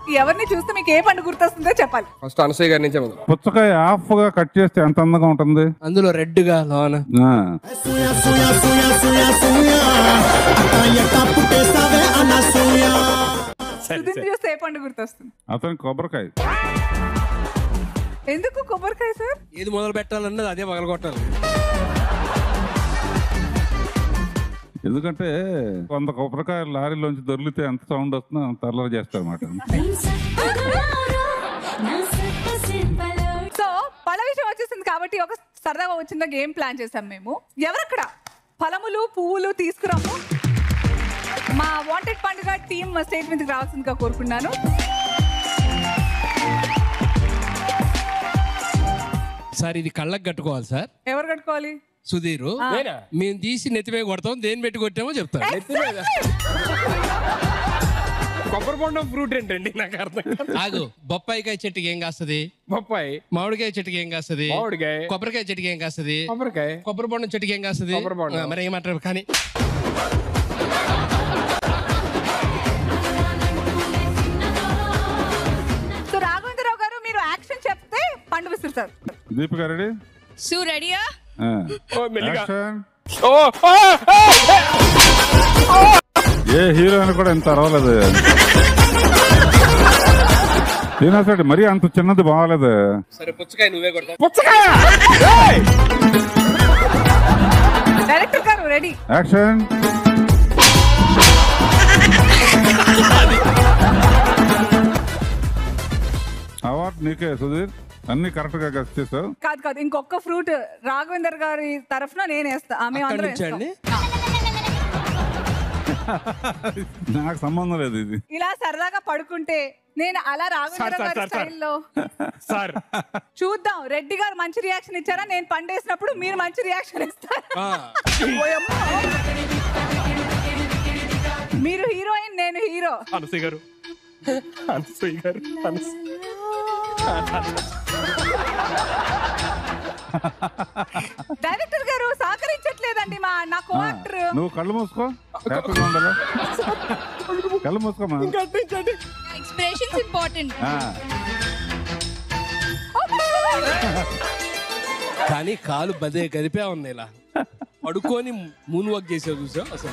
ఎవరిని చూస్తే మీకు ఏ పండు గుర్తొస్తుందో చెప్పాలి ఫస్ట్ అనసూయ గారి నుంచే మొదలు పుచ్చకాయ హాఫ్ గా కట్ చేస్తే ఎంత అందంగా ఉంటుంది అందులో రెడ్ గా లోన ఆ, సూయా సూయా సూయా సూయా సూయా అత్త ఎట్ట పుట్టేస్తావే అన్న సూయా సుధీర్ చూస్తే ఏ పండు గుర్తొస్తుంది అతని కొబ్బరికాయ ఎందుకు కొబ్బరికాయ సార్ ఏది మొదలు పెట్టాలన్నది అదే మొదలు కొట్టాలి ఎందుకంటే వంద కొబ్బరికాయ లారీలోంచి దొరికితే ఎంత సౌండ్ వస్తుందో అంత అల్లరి చేస్తారు అన్నమాట సో పళ్ళ విషయం వచ్చేసింది కాబట్టి ఒక సరదాగా వచ్చిన గేమ్ ప్లాన్ చేసాం మేము ఎవరక్కడ ఫలములు పువ్వులు తీసుకురాము మా వాంటెడ్ పండుగ టీమ్ స్టేట్ మీదకి రావాల్సిందిగా కోరుకున్నాను సార్ ఇది కళ్ళకు కట్టుకోవాలి సార్ ఎవరు కట్టుకోవాలి సుధీర్ నేనా? మేము తీసి నెత్తిమే కొడతాం దేని పెట్టి కొట్టామో చెప్తాం కొబ్బరి బొండం ఫ్రూట్ ఏంటండి నాకు అర్థం కాదు. ఆగు బొప్పాయికాయ చెట్టుకి ఏం కాస్తది బొప్పాయి మామిడికాయ చెట్టుకి ఏం కాస్తది మామిడికాయ కొబ్బరికాయ చెట్టుకి ఏం కాస్తది కొబ్బరికాయ కొబ్బరి బొండం చెట్టుకి ఏం కాస్తది కొబ్బరి బొండం. ఆ, మరి ఏమంటారు కానీ సో రాఘవేంద్రరావు గారు మీరు యాక్షన్ చెప్తే పండు విసురుతారు దీపిక రెడీ షూ రెడీయా ఆ. ఓ మెల్లిగా Action. ఓ ఓ, ఓ! ఏ హీరోయిన్ కూడా ఇంత అరవలేదు శ్రీనివాస్ మరీ అంత చిన్నది బాగాలేదు సరే పుచ్చకాయ నువ్వే కొడతావు డైరెక్టర్ గారు రెడీ యాక్షన్ అవార్డు నీకే సుధీర్ అన్ని కరెక్ట్ గా గెస్ట్ చేసావు కాదు కాదు ఇంకొక ఫ్రూట్ రాఘవేందర్ గారి తరఫున నేను వేస్తా ఆ, మేము అక్కడి అందరం నుంచా వేస్తాం. అండి? నాకు సంబంధం లేదు ఇది ఇలా సరదాగా పడుకుంటే నేను అలా రాఘవేంద్ర సార్, గారి సార్, సార్. స్టైల్లో సార్ చూద్దాం రెడ్డి గారు మంచి రియాక్షన్ ఇచ్చారా నేను పండేసినప్పుడు మీరు మంచి రియాక్షన్ ఇస్తారా ఆ, ఓయమ్మో. మీరు హీరోయిన్ నేను హీరో అనసూయ గారు అనసూయ గారు అనసూయ డైరెక్టర్ గారు సహకరించట్లేదండి మా నా ఆ, కోఆక్టర్ నువ్వు కళ్ళు మూసుకో హ్యాపీగా ఉండాలి కళ్ళు మూసుకోమా ఎక్స్ప్రెషన్స్ ఇంపార్టెంట్ ఆ, కానీ కాలు బదే గదిపే ఉంది ఇలా పడుకొని మూన్ వాక్ చేసే చూసా అసలు